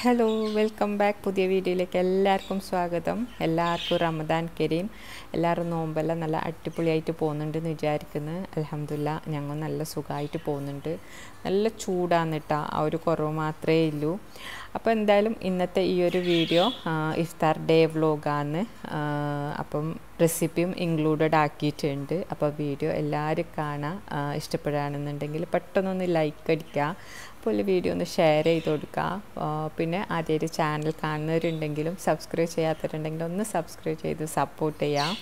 hello welcome back പുതിയ വീഡിയോയിലേക്ക് എല്ലാവർക്കും സ്വാഗതം എല്ലാവർക്കും റമദാൻ കരീം എല്ലാവരും നോമ്പെല്ലാം നല്ല അടിപൊളിയായിട്ട് പോകുന്നുണ്ടെന്ന് വിചാരിക്കുന്നു അലഹമില്ല ഞങ്ങൾ നല്ല സുഖമായിട്ട് പോകുന്നുണ്ട് നല്ല ചൂടാണ് കേട്ടോ ആ ഒരു കുറവ് മാത്രമേ ഉള്ളൂ അപ്പോൾ എന്തായാലും ഇന്നത്തെ ഈ ഒരു വീഡിയോ ഇഫ്താർ ഡേ വ്ലോഗാണ് അപ്പം റെസിപ്പിയും ഇൻക്ലൂഡഡ് ആക്കിയിട്ടുണ്ട് അപ്പോൾ വീഡിയോ എല്ലാവരും കാണാം ഇഷ്ടപ്പെടുകയാണെന്നുണ്ടെങ്കിൽ പെട്ടെന്നൊന്ന് ലൈക്ക് അടിക്കുക അപ്പോൾ വീഡിയോ ഒന്ന് ഷെയർ ചെയ്ത് കൊടുക്കുക പിന്നെ ആദ്യമായിട്ട് ചാനൽ കാണുന്നവരുണ്ടെങ്കിലും സബ്സ്ക്രൈബ് ചെയ്യാത്തവരുണ്ടെങ്കിലും ഒന്ന് സബ്സ്ക്രൈബ് ചെയ്ത് സപ്പോർട്ട് ചെയ്യാം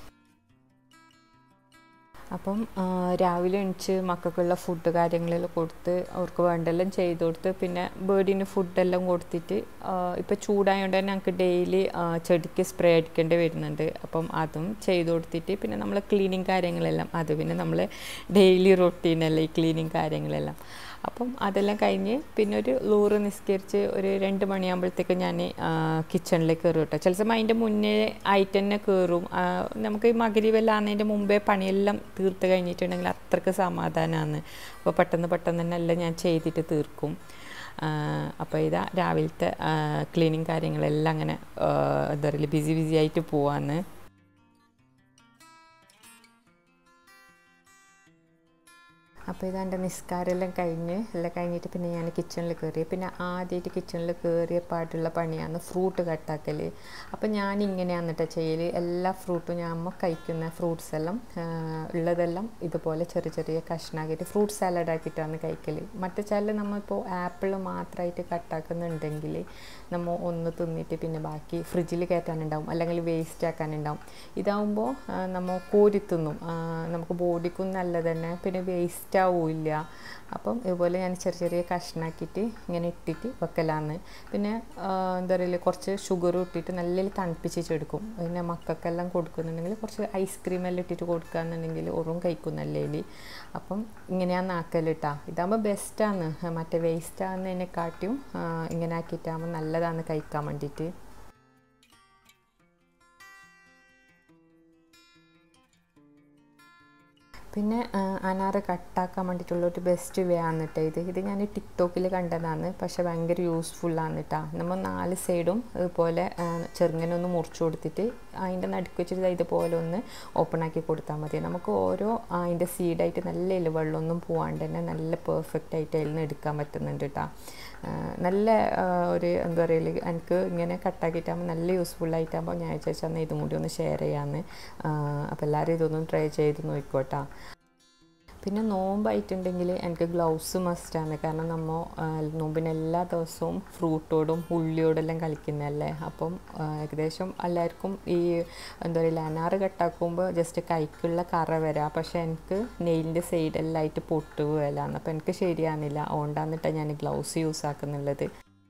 അപ്പം രാവിലെ എണിച്ച് മക്കൾക്കുള്ള ഫുഡ് കാര്യങ്ങളെല്ലാം കൊടുത്ത് അവർക്ക് വേണ്ടെല്ലാം ചെയ്ത് കൊടുത്ത് പിന്നെ ബേർഡിന് ഫുഡെല്ലാം കൊടുത്തിട്ട് ഇപ്പോൾ ചൂടായതുകൊണ്ട് തന്നെ ഞങ്ങൾക്ക് ഡെയിലി ചെടിക്ക് സ്പ്രേ അടിക്കേണ്ടി വരുന്നുണ്ട് അപ്പം അതും ചെയ്ത് കൊടുത്തിട്ട് പിന്നെ നമ്മൾ ക്ലീനിങ് കാര്യങ്ങളെല്ലാം അത് പിന്നെ നമ്മൾ ഡെയിലി റൊട്ടീനല്ലേ ഈ ക്ലീനിങ് കാര്യങ്ങളെല്ലാം അപ്പം അതെല്ലാം കഴിഞ്ഞ് പിന്നെ ഒരു ലൂറ് നിസ്കരിച്ച് ഒരു രണ്ട് മണിയാകുമ്പോഴത്തേക്ക് ഞാൻ കിച്ചണിലേക്ക് കയറും കേട്ടോ ചില സമയം അതിൻ്റെ മുന്നേ ആയിട്ട് തന്നെ കയറും നമുക്ക് ഈ മകരീവെല്ലാം ആകുന്നതിൻ്റെ മുമ്പേ പണിയെല്ലാം തീർത്ത് കഴിഞ്ഞിട്ടുണ്ടെങ്കിൽ അത്രയ്ക്ക് സമാധാനമാണ് അപ്പോൾ പെട്ടെന്ന് പെട്ടെന്ന് തന്നെ എല്ലാം ഞാൻ ചെയ്തിട്ട് തീർക്കും അപ്പോൾ ഇതാ രാവിലത്തെ ക്ലീനിങ് കാര്യങ്ങളെല്ലാം അങ്ങനെ എന്താ പറയുക ബിസി ബിസി ആയിട്ട് പോവാന്ന് അപ്പോൾ ഇത് എൻ്റെ നിസ്കാരമെല്ലാം കഴിഞ്ഞ് എല്ലാം കഴിഞ്ഞിട്ട് പിന്നെ ഞാൻ കിച്ചണിൽ കയറി പിന്നെ ആദ്യമായിട്ട് കിച്ചണിൽ കയറിയ പാട്ടുള്ള പണിയാണ് ഫ്രൂട്ട് കട്ടാക്കൽ അപ്പോൾ ഞാൻ ഇങ്ങനെയാണ് കേട്ടോ ചെയ്യൽ എല്ലാ ഫ്രൂട്ടും ഞാൻ അമ്മ കഴിക്കുന്ന ഫ്രൂട്ട്സ് എല്ലാം ഉള്ളതെല്ലാം ഇതുപോലെ ചെറിയ ചെറിയ കഷ്ണാക്കിയിട്ട് ഫ്രൂട്ട് സാലഡ് ആക്കിയിട്ടാണ് കഴിക്കൽ മറ്റേ ചില നമ്മളിപ്പോൾ ആപ്പിൾ മാത്രമായിട്ട് കട്ടാക്കുന്നുണ്ടെങ്കിൽ നമ്മൾ ഒന്ന് തിന്നിട്ട് പിന്നെ ബാക്കി ഫ്രിഡ്ജിൽ കയറ്റാനുണ്ടാവും അല്ലെങ്കിൽ വേസ്റ്റ് ആക്കാനുണ്ടാവും ഇതാവുമ്പോൾ നമ്മൾ കോരി തിന്നും നമുക്ക് ബോഡിക്കും നല്ലത് തന്നെ പിന്നെ വേസ്റ്റ് ആവില്ല അപ്പം ഇതുപോലെ ഞാൻ ചെറിയ ചെറിയ കഷ്ണാക്കിയിട്ട് ഇങ്ങനെ ഇട്ടിട്ട് വെക്കലാന്ന് പിന്നെ എന്താ പറയുക കുറച്ച് ഷുഗർ ഇട്ടിട്ട് നല്ല തണുപ്പിച്ചെടുക്കും പിന്നെ മക്കൾക്കെല്ലാം കൊടുക്കുന്നുണ്ടെങ്കിൽ കുറച്ച് ഐസ്ക്രീം എല്ലാം ഇട്ടിട്ട് കൊടുക്കുകയെന്നുണ്ടെങ്കിൽ ഒറും കഴിക്കുന്നല്ലേ അപ്പം ഇങ്ങനെയാണ് ആക്കലിട്ടാ ഇതാകുമ്പോൾ ബെസ്റ്റാണ് മറ്റേ വേസ്റ്റ് ആകുന്നതിനെക്കാട്ടിയും ഇങ്ങനെ ആക്കിയിട്ടാകുമ്പോൾ നല്ലതാണ് കഴിക്കാൻ വേണ്ടിയിട്ട് പിന്നെ അനാറ് കട്ടാക്കാൻ വേണ്ടിയിട്ടുള്ള ഒരു ബെസ്റ്റ് വേ ആണ് കേട്ടോ ഇത് ഇത് ഞാൻ ടിക്ടോക്കിൽ കണ്ടതാണ് പക്ഷെ ഭയങ്കര യൂസ്ഫുള്ളാണ് കേട്ടോ നമ്മൾ നാല് സൈഡും ഇതുപോലെ ചെറുങ്ങനെ ഒന്ന് മുറിച്ച് കൊടുത്തിട്ട് അതിൻ്റെ നടുക്ക് വെച്ചിട്ട് ഇതുപോലെ ഒന്ന് ഓപ്പൺ ആക്കി കൊടുത്താൽ മതി നമുക്ക് ഓരോ അതിൻ്റെ സീഡായിട്ട് നല്ല ഇലവെള്ളമൊന്നും പോവാണ്ട് തന്നെ നല്ല പെർഫെക്റ്റ് ആയിട്ട് അതിൽ നിന്ന് എടുക്കാൻ പറ്റുന്നുണ്ട് കേട്ടോ നല്ല ഒരു എന്താ പറയുക എനിക്ക് ഇങ്ങനെ കട്ടാക്കിയിട്ടാകുമ്പോൾ നല്ല യൂസ്ഫുൾ ആയിട്ടാകുമ്പോൾ ഞാൻ വിചാരിച്ചാൽ ഇതും കൂടി ഒന്ന് ഷെയർ ചെയ്യാമെന്ന് അപ്പോൾ എല്ലാവരും ഇതൊന്നും ട്രൈ ചെയ്ത് നോക്കിക്കോട്ടാ പിന്നെ നോമ്പായിട്ടുണ്ടെങ്കിൽ എനിക്ക് ഗ്ലൗസ് മസ്റ്റാണ് കാരണം നമ്മൾ നോമ്പിന് എല്ലാ ദിവസവും ഫ്രൂട്ടോടും ഉള്ളിയോടെല്ലാം കളിക്കുന്നതല്ലേ അപ്പം ഏകദേശം എല്ലാവർക്കും ഈ എന്താ പറയുക അനാറ് കട്ടാക്കുമ്പോൾ ജസ്റ്റ് കൈക്കുള്ള കറ വരാം പക്ഷെ എനിക്ക് നെയിലിൻ്റെ സൈഡെല്ലാം ആയിട്ട് പൊട്ട് പോകലാണ് അപ്പം എനിക്ക് ശരിയാകുന്നില്ല അതുകൊണ്ടാന്നിട്ടാണ് ഞാൻ ഗ്ലൗസ് യൂസ് ആക്കുന്നുള്ളത്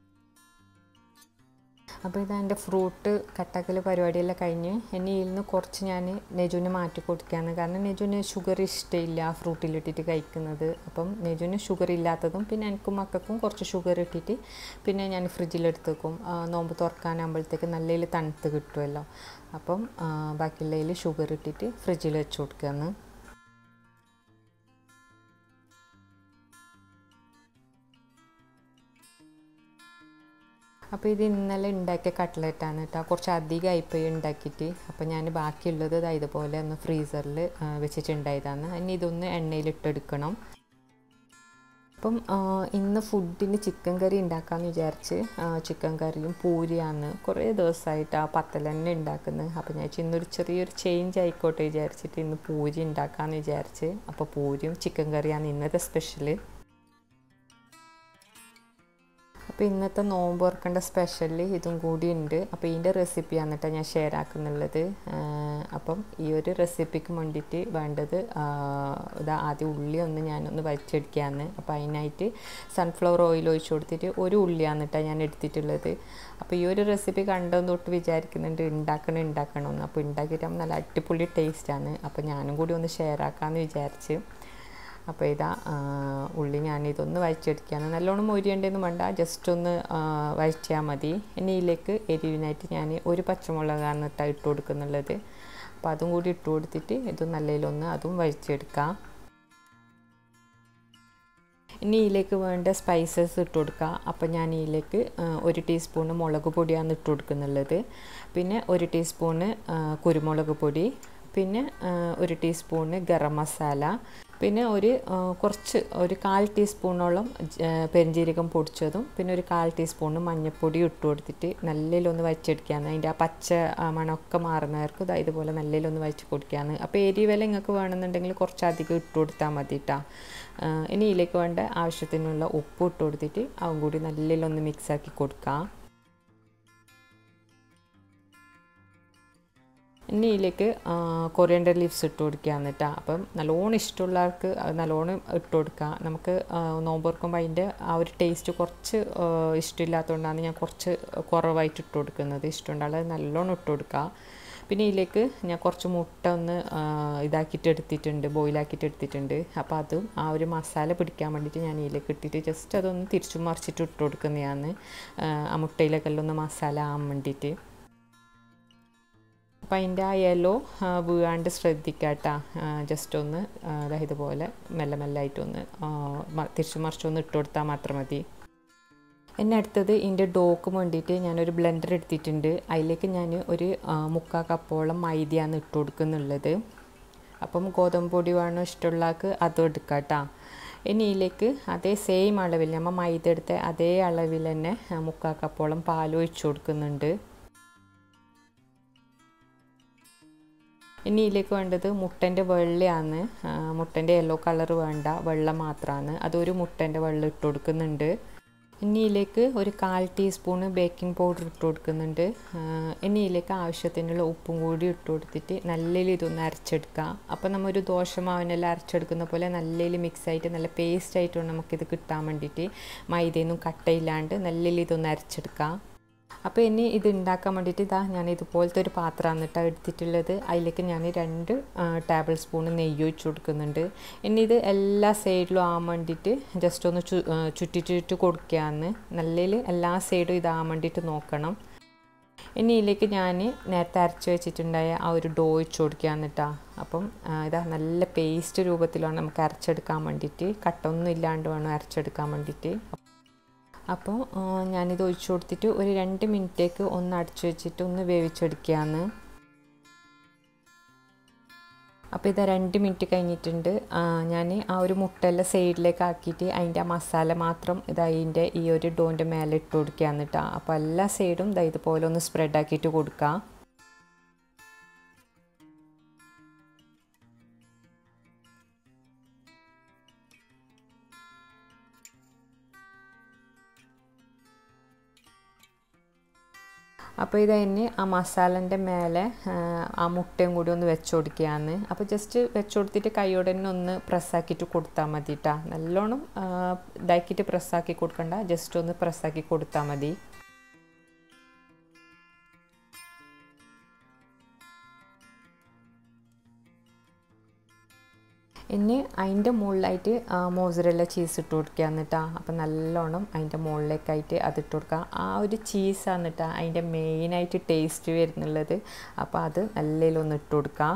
അപ്പോൾ ഇതാ എൻ്റെ ഫ്രൂട്ട് കട്ടാക്കൽ പരിപാടിയെല്ലാം കഴിഞ്ഞ് ഇനി ഇതിൽ നിന്ന് കുറച്ച് ഞാൻ നെജുവിന് മാറ്റി കൊടുക്കുകയാണ് കാരണം നെജുവിന് ഷുഗർ ഇഷ്ടമില്ല ഫ്രൂട്ടിലിട്ടിട്ട് കഴിക്കുന്നത് അപ്പം നെജുവിന് ഷുഗർ ഇല്ലാത്തതും പിന്നെ എനിക്കും മക്കൾക്കും കുറച്ച് ഷുഗർ ഇട്ടിട്ട് പിന്നെ ഞാൻ ഫ്രിഡ്ജിലെടുത്ത് വെക്കും നോമ്പ് തുറക്കാനാകുമ്പോഴത്തേക്ക് നല്ല തണുത്ത് കിട്ടുമല്ലോ അപ്പം ബാക്കിയുള്ളതിൽ ഷുഗർ ഇട്ടിട്ട് ഫ്രിഡ്ജിൽ വെച്ച് കൊടുക്കുകയാണ് അപ്പോൾ ഇത് ഇന്നലെ ഉണ്ടാക്കിയ കട്ട്ലറ്റാണ് കേട്ടോ കുറച്ച് അധികമായിപ്പോയി ഉണ്ടാക്കിയിട്ട് അപ്പോൾ ഞാൻ ബാക്കിയുള്ളത് ഇതുപോലെ ഒന്ന് ഫ്രീസറിൽ വെച്ചിട്ടുണ്ടായതാണ് ഇനി ഇതൊന്ന് എണ്ണയിലിട്ടെടുക്കണം അപ്പം ഇന്ന് ഫുഡിന് ചിക്കൻ കറി ഉണ്ടാക്കാമെന്ന് വിചാരിച്ച് ചിക്കൻ കറിയും പൂരിയാണ് കുറേ ദിവസമായിട്ട് ആ പത്തൽ തന്നെ ഉണ്ടാക്കുന്നത് അപ്പോൾ ഞാൻ ഇന്നൊരു ചെറിയൊരു ചേഞ്ച് ആയിക്കോട്ടെ വിചാരിച്ചിട്ട് ഇന്ന് പൂരി ഉണ്ടാക്കാമെന്ന് വിചാരിച്ച് അപ്പോൾ പൂരിയും ചിക്കൻ കറിയാണ് ഇന്നത്തെ സ്പെഷ്യൽ അപ്പോൾ ഇന്നത്തെ നോമ്പ് തുറക്കേണ്ട സ്പെഷ്യൽ ഇതും കൂടി ഉണ്ട് അപ്പോൾ ഇതിൻ്റെ റെസിപ്പിയാണ് കേട്ടോ ഞാൻ ഷെയർ ആക്കുന്നുള്ളത് അപ്പം ഈ ഒരു റെസിപ്പിക്ക് വേണ്ടിയിട്ട് വേണ്ടത് ഇതാ ആദ്യം ഉള്ളി ഒന്ന് ഞാനൊന്ന് വരച്ചെടുക്കുകയാണ് അപ്പോൾ അതിനായിട്ട് സൺഫ്ലവർ ഓയിൽ ഒഴിച്ച് കൊടുത്തിട്ട് ഒരു ഉള്ളിയാണ് കേട്ടോ ഞാൻ എടുത്തിട്ടുള്ളത് അപ്പോൾ ഈ ഒരു റെസിപ്പി കണ്ടതെന്ന് തൊട്ട് വിചാരിക്കുന്നുണ്ട് ഉണ്ടാക്കണം ഉണ്ടാക്കണമെന്ന് അപ്പോൾ ഉണ്ടാക്കിയിട്ട് നല്ല അടിപൊളി ടേസ്റ്റാണ് അപ്പോൾ ഞാനും കൂടി ഒന്ന് ഷെയർ ആക്കാമെന്ന് വിചാരിച്ച് അപ്പോൾ ഇതാ ഉള്ളി ഞാനിതൊന്ന് വഴച്ചെടുക്കുകയാണ് നല്ലോണം മൊരിയേണ്ടതെന്ന് വേണ്ട ജസ്റ്റ് ഒന്ന് വഴറ്റിയാൽ മതി ഇനി ഇതിലേക്ക് എരിവിനായിട്ട് ഞാൻ ഒരു പച്ചമുളകാണ് ഇട്ട് ഇട്ട് കൊടുക്കുന്നുള്ളത് അപ്പോൾ അതും കൂടി ഇട്ട് കൊടുത്തിട്ട് ഇത് നല്ലതിലൊന്ന് അതും വഴിച്ചെടുക്കാം ഇനി ഇതിലേക്ക് വേണ്ട സ്പൈസസ് ഇട്ട് കൊടുക്കുക അപ്പോൾ ഞാൻ ഇതിലേക്ക് ഒരു ടീസ്പൂണ് മുളക് പൊടിയാണ് ഇട്ട് കൊടുക്കുന്നുള്ളത് പിന്നെ ഒരു ടീസ്പൂണ് കുരുമുളക് പൊടി പിന്നെ ഒരു ടീസ്പൂണ് ഗരം മസാല പിന്നെ ഒരു കുറച്ച് ഒരു കാൽ ടീസ്പൂണോളം പെരിഞ്ജീരകം പൊടിച്ചതും പിന്നെ ഒരു കാൽ ടീസ്പൂണ് മഞ്ഞൾപ്പൊടി ഇട്ട് കൊടുത്തിട്ട് നല്ലതിലൊന്ന് വച്ചെടുക്കുകയാണ് അതിൻ്റെ ആ പച്ച മണമൊക്കെ മാറുന്നവർക്ക് ഇതാ ഇതുപോലെ നല്ലതിലൊന്ന് വച്ച് കൊടുക്കുകയാണ് അപ്പോൾ എരിവല നിങ്ങൾക്ക് വേണമെന്നുണ്ടെങ്കിൽ കുറച്ചധികം ഇട്ട് കൊടുത്താൽ മതി കേട്ടോ ഇനി ഇതിലേക്ക് വേണ്ട ആവശ്യത്തിനുള്ള ഉപ്പ് ഇട്ട് കൊടുത്തിട്ട് അതും കൂടി നല്ലതിലൊന്ന് മിക്സാക്കി കൊടുക്കാം ഇനി ഇതിലേക്ക് കൊറിയൻഡർ ലീവ്സ് ഇട്ട് കൊടുക്കുകയാണ് കേട്ടോ അപ്പം നല്ലോണം ഇഷ്ടമുള്ളവർക്ക് നല്ലോണം ഇട്ട് കൊടുക്കുക നമുക്ക് നോമ്പ് തുറക്കുമ്പോൾ അതിൻ്റെ ആ ഒരു ടേസ്റ്റ് കുറച്ച് ഇഷ്ടമില്ലാത്തതുകൊണ്ടാണ് ഞാൻ കുറച്ച് കുറവായിട്ട് ഇട്ട് കൊടുക്കുന്നത് ഇഷ്ടമുണ്ടാകുന്നത് നല്ലോണം ഇട്ട് കൊടുക്കുക പിന്നെ ഇതിലേക്ക് ഞാൻ കുറച്ച് മുട്ട ഒന്ന് ഇതാക്കിയിട്ട് എടുത്തിട്ടുണ്ട് ബോയിലാക്കിയിട്ട് എടുത്തിട്ടുണ്ട് അപ്പോൾ അതും ആ ഒരു മസാല പിടിക്കാൻ വേണ്ടിയിട്ട് ഞാൻ ഇതിലേക്ക് ഇട്ടിട്ട് ജസ്റ്റ് അതൊന്ന് തിരിച്ചു മറിച്ചിട്ട് ഇട്ട് കൊടുക്കുന്നതാണ് ആ മുട്ടയിലേക്കെല്ലാം ഒന്ന് മസാല ആവാൻ വേണ്ടിയിട്ട് അപ്പം അതിൻ്റെ ആ യെല്ലോ വീഴാണ്ട് ശ്രദ്ധിക്കാട്ടാ ജസ്റ്റ് ഒന്ന് ഇതുപോലെ മെല്ലെ മെല്ലായിട്ടൊന്ന് തിരിച്ചു മറിച്ചൊന്ന് ഇട്ട് കൊടുത്താൽ മാത്രം മതി എന്നെ അടുത്തത് ഇതിൻ്റെ ഡോക്ക് വേണ്ടിയിട്ട് ഞാനൊരു ബ്ലെൻഡർ എടുത്തിട്ടുണ്ട് അതിലേക്ക് ഞാൻ ഒരു മുക്കാ കപ്പോളം മൈദയാണ് ഇട്ട് കൊടുക്കുന്നുള്ളത് അപ്പം ഗോതമ്പ് പൊടി വേണം ഇഷ്ടമുള്ളവർക്ക് അതും എടുക്കാം കേട്ടോ ഇനി ഇതിലേക്ക് അതേ സെയിം അളവിൽ നമ്മൾ മൈദ എടുത്ത അതേ അളവിൽ തന്നെ മുക്കാ കപ്പോളം പാൽ ഒഴിച്ചു കൊടുക്കുന്നുണ്ട് ഇനി ഇതിലേക്ക് വേണ്ടത് മുട്ടൻ്റെ വെള്ളയാണ് മുട്ടൻ്റെ യെല്ലോ കളർ വേണ്ട വെള്ള മാത്രമാണ് അതൊരു മുട്ടൻ്റെ വെള്ളം ഇട്ട് കൊടുക്കുന്നുണ്ട് ഇനി ഇതിലേക്ക് ഒരു കാൽ ടീസ്പൂണ് ബേക്കിംഗ് പൗഡർ ഇട്ട് കൊടുക്കുന്നുണ്ട് ഇനി ഇതിലേക്ക് ആവശ്യത്തിനുള്ള ഉപ്പും കൂടി ഇട്ട് കൊടുത്തിട്ട് നല്ലതിൽ ഇതൊന്ന് അരച്ചെടുക്കുക അപ്പോൾ നമ്മൾ ഒരു ദോശമാവിനെല്ലാം അരച്ചെടുക്കുന്ന പോലെ നല്ലതിൽ മിക്സ് ആയിട്ട് നല്ല പേസ്റ്റ് ആയിട്ട് വേണം നമുക്കിത് കിട്ടാൻ വേണ്ടിയിട്ട് മൈദയൊന്നും കട്ടയില്ലാണ്ട് നല്ലതിൽ ഇതൊന്ന് അരച്ചെടുക്കാം അപ്പോൾ ഇനി ഇത് ഉണ്ടാക്കാൻ വേണ്ടിയിട്ട് ഇതാ ഞാൻ ഇതുപോലത്തെ ഒരു പാത്രമാണ് കേട്ടോ എടുത്തിട്ടുള്ളത് അതിലേക്ക് ഞാൻ രണ്ട് ടേബിൾ സ്പൂൺ നെയ്യ് ഒഴിച്ച് കൊടുക്കുന്നുണ്ട് ഇനി ഇത് എല്ലാ സൈഡിലും ആവാൻ വേണ്ടിയിട്ട് ജസ്റ്റ് ഒന്ന് ചു ചുറ്റിച്ചിട്ട് കൊടുക്കുകയാണ് നല്ലതിൽ എല്ലാ സൈഡും ഇതാകാൻ വേണ്ടിയിട്ട് നോക്കണം ഇനി ഇതിലേക്ക് ഞാൻ നേരത്തെ അരച്ച് വെച്ചിട്ടുണ്ടായ ആ ഒരു ഡോ ഒഴിച്ച് കൊടുക്കുകയാണ് കേട്ടോ അപ്പം ഇതാ നല്ല പേസ്റ്റ് രൂപത്തിലാണ് നമുക്ക് അരച്ചെടുക്കാൻ വേണ്ടിയിട്ട് കട്ടൊന്നും ഇല്ലാണ്ട് വേണം അരച്ചെടുക്കാൻ വേണ്ടിയിട്ട് അപ്പോൾ ഞാനിത് ഒഴിച്ചു കൊടുത്തിട്ട് ഒരു രണ്ട് മിനിറ്റേക്ക് ഒന്ന് അടച്ചു വെച്ചിട്ട് ഒന്ന് വേവിച്ചെടുക്കുകയാണ് അപ്പോൾ ഇത് രണ്ട് മിനിറ്റ് കഴിഞ്ഞിട്ടുണ്ട് ഞാൻ ആ ഒരു മുട്ടയെല്ലാം സൈഡിലേക്ക് ആക്കിയിട്ട് അതിൻ്റെ ആ മസാല മാത്രം ഇത് അതിൻ്റെ ഈ ഒരു ഡോൻ്റെ മേലെ ഇട്ട് കൊടുക്കുകയാണ് കേട്ടോ അപ്പോൾ എല്ലാ സൈഡും ഇതാ ഇതുപോലെ ഒന്ന് സ്പ്രെഡ് ആക്കിയിട്ട് കൊടുക്കാം അപ്പോൾ ഇത് തന്നെ ആ മസാലൻ്റെ മേലെ ആ മുട്ടയും കൂടി ഒന്ന് വെച്ച് കൊടുക്കുകയാണ് അപ്പോൾ ജസ്റ്റ് വെച്ച് കൊടുത്തിട്ട് കൈയോടെ തന്നെ ഒന്ന് പ്രസ്സാക്കിയിട്ട് കൊടുത്താൽ മതി കേട്ടോ നല്ലോണം ഇതാക്കിയിട്ട് പ്രസ്സാക്കി കൊടുക്കണ്ട ജസ്റ്റ് ഒന്ന് പ്രസ്സാക്കി കൊടുത്താൽ മതി ഇനി അതിൻ്റെ മുകളിലായിട്ട് മോസറല്ല ചീസ് ഇട്ട് കൊടുക്കുക എന്നിട്ടാ അപ്പം നല്ലോണം അതിൻ്റെ മുകളിലേക്കായിട്ട് അത് ഇട്ട് കൊടുക്കുക ആ ഒരു ചീസാണ് കേട്ടോ അതിൻ്റെ മെയിനായിട്ട് ടേസ്റ്റ് വരുന്നുള്ളത് അപ്പോൾ അത് നല്ലതിലൊന്ന് ഇട്ട് കൊടുക്കാം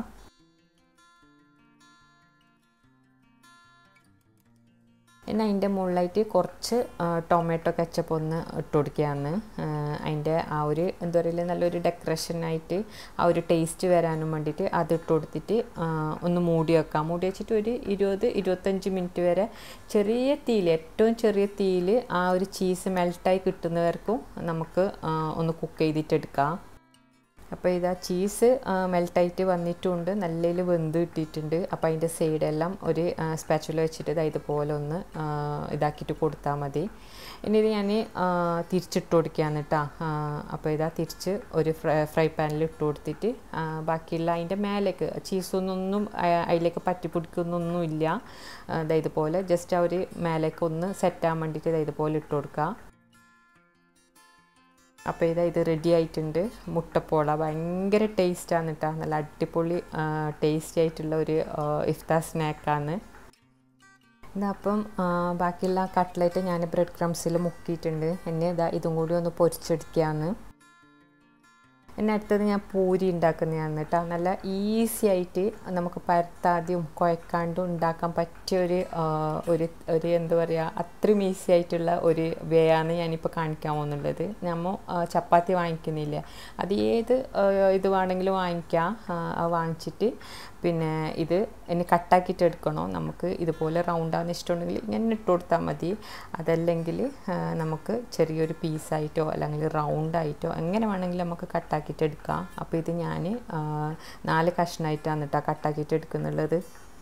പിന്നെ അതിൻ്റെ മുകളിലായിട്ട് കുറച്ച് ടൊമാറ്റോ കച്ചപ്പ് ഒന്ന് ഇട്ട് കൊടുക്കുകയാണ് അതിൻ്റെ ആ ഒരു എന്താ പറയുക നല്ലൊരു ഡെക്കറേഷനായിട്ട് ആ ഒരു ടേസ്റ്റ് വരാനും വേണ്ടിയിട്ട് അത് ഇട്ട് കൊടുത്തിട്ട് ഒന്ന് മൂടി വെക്കാം മൂടി വെച്ചിട്ട് ഒരു ഇരുപത് ഇരുപത്തഞ്ച് മിനിറ്റ് വരെ ചെറിയ തീയിൽ ഏറ്റവും ചെറിയ തീയിൽ ആ ഒരു ചീസ് മെൽട്ടായി കിട്ടുന്നവർക്കും നമുക്ക് ഒന്ന് കുക്ക് ചെയ്തിട്ടെടുക്കാം അപ്പോൾ ഇതാ ചീസ് മെൽട്ടായിട്ട് വന്നിട്ടുണ്ട് നല്ലതിൽ വെന്ത് കിട്ടിയിട്ടുണ്ട് അപ്പോൾ അതിൻ്റെ സൈഡെല്ലാം ഒരു സ്പാച്ചുല വെച്ചിട്ട് ഇതാ ഇതുപോലെ ഒന്ന് ഇതാക്കിയിട്ട് കൊടുത്താൽ മതി ഇനി ഇത് ഞാൻ തിരിച്ചിട്ട് കൊടുക്കുകയാണ് കേട്ടോ അപ്പോൾ ഇതാ തിരിച്ച് ഒരു ഫ്രൈ ഫ്രൈ പാനിൽ ഇട്ട് കൊടുത്തിട്ട് ബാക്കിയുള്ള അതിൻ്റെ മേലേക്ക് ചീസൊന്നൊന്നും അതിലേക്ക് പറ്റി പിടിക്കുന്നൊന്നുമില്ല ഇതാ ഇതുപോലെ ജസ്റ്റ് ആ ഒരു മേലേക്ക് ഒന്ന് സെറ്റാകാൻ വേണ്ടിയിട്ട് ഇതാ ഇതുപോലെ ഇട്ട് കൊടുക്കുക അപ്പോൾ ഇതാ ഇത് റെഡി ആയിട്ടുണ്ട് മുട്ടപ്പോള ഭയങ്കര ടേസ്റ്റാണ് കേട്ടോ നല്ല അടിപൊളി ടേസ്റ്റി ആയിട്ടുള്ള ഒരു ഇഫ്താർ സ്നാക്കാണ് ഇതപ്പം ബാക്കിയുള്ള കട്ട്ലറ്റ് ഞാൻ ബ്രെഡ് ക്രംസിൽ മുക്കിയിട്ടുണ്ട് എന്നെ ഇതാ ഇതും കൂടി ഒന്ന് പൊരിച്ചെടുക്കുകയാണ് പിന്നെ അടുത്തത് ഞാൻ പൂരി ഉണ്ടാക്കുന്നതാണ് കേട്ടോ നല്ല ഈസി ആയിട്ട് നമുക്ക് പരത്താതെയും കുഴക്കാണ്ടും ഉണ്ടാക്കാൻ പറ്റിയ ഒരു ആ, ഒരു ഒരു എന്താ പറയുക അത്രയും ഈസി ആയിട്ടുള്ള ഒരു വേ ആണ് ഞാനിപ്പോൾ കാണിക്കാൻ പോകുന്നുള്ളത് നമ്മൾ ചപ്പാത്തി വാങ്ങിക്കുന്നില്ലേ അത് ഏത് ആ, ഇത് വേണമെങ്കിലും വാങ്ങിക്കാം ആ, അത് വാങ്ങിച്ചിട്ട് പിന്നെ ഇത് ഇനി കട്ടാക്കിയിട്ട് എടുക്കണോ നമുക്ക് ഇതുപോലെ റൗണ്ടാകുന്ന ഇഷ്ടമുണ്ടെങ്കിൽ ഇങ്ങനെ ഇട്ട് കൊടുത്താൽ മതി അതല്ലെങ്കിൽ ആ, നമുക്ക് ചെറിയൊരു പീസായിട്ടോ അല്ലെങ്കിൽ റൗണ്ടായിട്ടോ എങ്ങനെ വേണമെങ്കിലും നമുക്ക് കട്ടാക്കിയിട്ട് എടുക്കാം അപ്പോൾ ഇത് ഞാൻ നാല് കഷ്ണമായിട്ടാണ് കേട്ടോ കട്ടാക്കിയിട്ട് എടുക്കുന്നുള്ളത്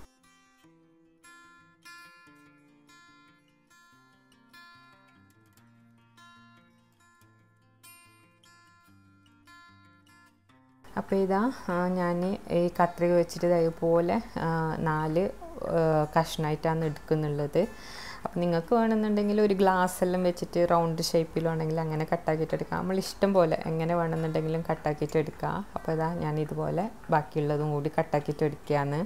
അപ്പോൾ ഇതാ ഞാൻ ഈ കത്രിക വെച്ചിട്ട് ഇതേപോലെ ആ, നാല് ആ, കഷ്ണമായിട്ടാണ് എടുക്കുന്നുള്ളത് അപ്പോൾ നിങ്ങൾക്ക് വേണമെന്നുണ്ടെങ്കിൽ ഒരു ഗ്ലാസ് എല്ലാം വെച്ചിട്ട് റൗണ്ട് ഷേപ്പിലാണെങ്കിൽ അങ്ങനെ കട്ടാക്കിയിട്ട് എടുക്കാം നമ്മൾ ഇഷ്ടം പോലെ എങ്ങനെ വേണമെന്നുണ്ടെങ്കിലും കട്ടാക്കിയിട്ട് എടുക്കാം അപ്പോൾ ഇതാ ഞാൻ ഇതുപോലെ ബാക്കിയുള്ളതും കൂടി കട്ടാക്കിയിട്ട് എടുക്കുകയാണ്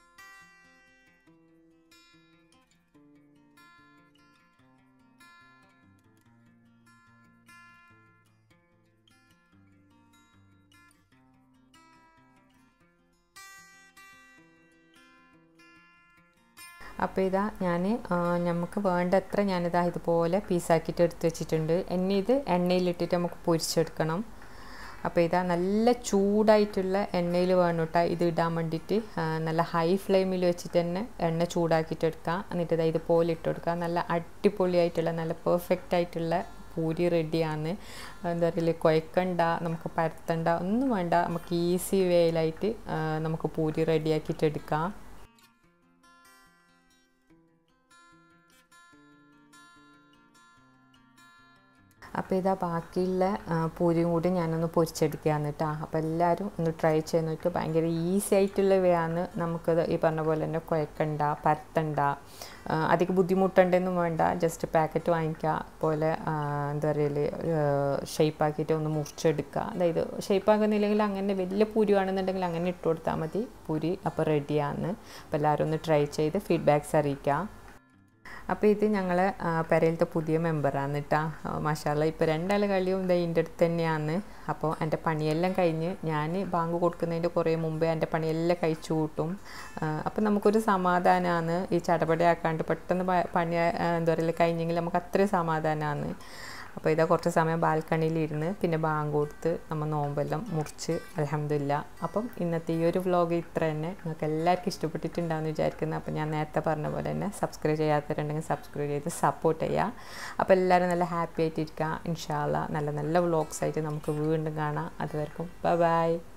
അപ്പോൾ ഇതാ ഞാൻ നമുക്ക് വേണ്ടത്ര ഞാനിതാ ഇതുപോലെ പീസാക്കിയിട്ട് എടുത്ത് വെച്ചിട്ടുണ്ട് എന്നെ ഇത് എണ്ണയിലിട്ടിട്ട് നമുക്ക് പൊരിച്ചെടുക്കണം അപ്പോൾ ഇതാ നല്ല ചൂടായിട്ടുള്ള എണ്ണയിൽ വേണം കേട്ടോ ഇത് ഇടാൻ വേണ്ടിയിട്ട് ആ, നല്ല ഹൈ ഫ്ലെയിമിൽ വെച്ചിട്ട് തന്നെ എണ്ണ ചൂടാക്കിയിട്ട് എടുക്കാം എന്നിട്ട് ഇതാ ഇതുപോലെ ഇട്ട് കൊടുക്കുക നല്ല അടിപൊളിയായിട്ടുള്ള നല്ല പെർഫെക്റ്റ് ആയിട്ടുള്ള പൂരി റെഡിയാണ് എന്താ പറയുക കുഴക്കണ്ട നമുക്ക് പരത്തണ്ട ഒന്നും വേണ്ട നമുക്ക് ഈസി വേയിലായിട്ട് ആ, നമുക്ക് പൂരി റെഡിയാക്കിയിട്ട് എടുക്കാം അപ്പോൾ ഇതാ ബാക്കിയുള്ള ആ, പൂരിയും കൂടി ഞാനൊന്ന് പൊരിച്ചെടുക്കുകയാണ് കേട്ടോ അപ്പോൾ എല്ലാവരും ഒന്ന് ട്രൈ ചെയ്ത് നോക്കുക ഭയങ്കര ഈസി ആയിട്ടുള്ള വേയാണ് നമുക്കത് ഈ പറഞ്ഞ പോലെ തന്നെ കുഴക്കണ്ട പരത്തണ്ട ആ, അധികം ബുദ്ധിമുട്ടുണ്ടെന്നും വേണ്ട ജസ്റ്റ് പാക്കറ്റ് വാങ്ങിക്കുക പോലെ ആ, എന്താ പറയല് ഷേപ്പാക്കിയിട്ട് ഒന്ന് മുറിച്ചെടുക്കുക അതായത് ഷേപ്പാക്കുന്നില്ലെങ്കിൽ അങ്ങനെ വലിയ പൂരി വേണമെന്നുണ്ടെങ്കിൽ അങ്ങനെ ഇട്ട് കൊടുത്താൽ മതി പൂരി അപ്പോൾ റെഡിയാണ് അപ്പോൾ എല്ലാവരും ഒന്ന് ട്രൈ ചെയ്ത് ഫീഡ്ബാക്ക്സ് അറിയിക്കുക അപ്പോൾ ഇത് ഞങ്ങൾ പെരയിലത്തെ പുതിയ മെമ്പറാണ് കേട്ടോ മാഷാല്ല ഇപ്പോൾ രണ്ടാൾ കളിയും ഇതാ ഇതിൻ്റെ അടുത്ത് തന്നെയാണ് അപ്പോൾ എൻ്റെ പണിയെല്ലാം കഴിഞ്ഞ് ഞാൻ ബാങ്ക് കൊടുക്കുന്നതിൻ്റെ കുറേ മുമ്പേ എൻ്റെ പണിയെല്ലാം കഴിച്ചു കൂട്ടും അപ്പോൾ നമുക്കൊരു സമാധാനമാണ് ഈ ചടപടയാക്കാണ്ട് പെട്ടെന്ന് പ- പണി ആ, എന്താ പറയുക കഴിഞ്ഞെങ്കിൽ നമുക്ക് അത്രയും സമാധാനമാണ് അപ്പോൾ ഇതാ കുറച്ച് സമയം ബാൽക്കണിയിലിരുന്ന് പിന്നെ ബാങ്ക് കൊടുത്ത് നമ്മൾ നോമ്പെല്ലാം മുറിച്ച് അലഹമില്ല അപ്പം ഇന്നത്തെ ഈ ഒരു വ്ലോഗ് ഇത്ര തന്നെ നിങ്ങൾക്ക് എല്ലാവർക്കും ഇഷ്ടപ്പെട്ടിട്ടുണ്ടാവുമെന്ന് വിചാരിക്കുന്നു അപ്പോൾ ഞാൻ നേരത്തെ പറഞ്ഞ പോലെ തന്നെ സബ്സ്ക്രൈബ് ചെയ്യാത്തവരുണ്ടെങ്കിൽ സബ്സ്ക്രൈബ് ചെയ്ത് സപ്പോർട്ട് ചെയ്യുക അപ്പോൾ എല്ലാവരും നല്ല ഹാപ്പി ആയിട്ടിരിക്കുക ഇൻഷാല്ല നല്ല നല്ല വ്ലോഗ്സ് ആയിട്ട് നമുക്ക് വീണ്ടും കാണാം അതുവരെക്കും ബൈ ബൈ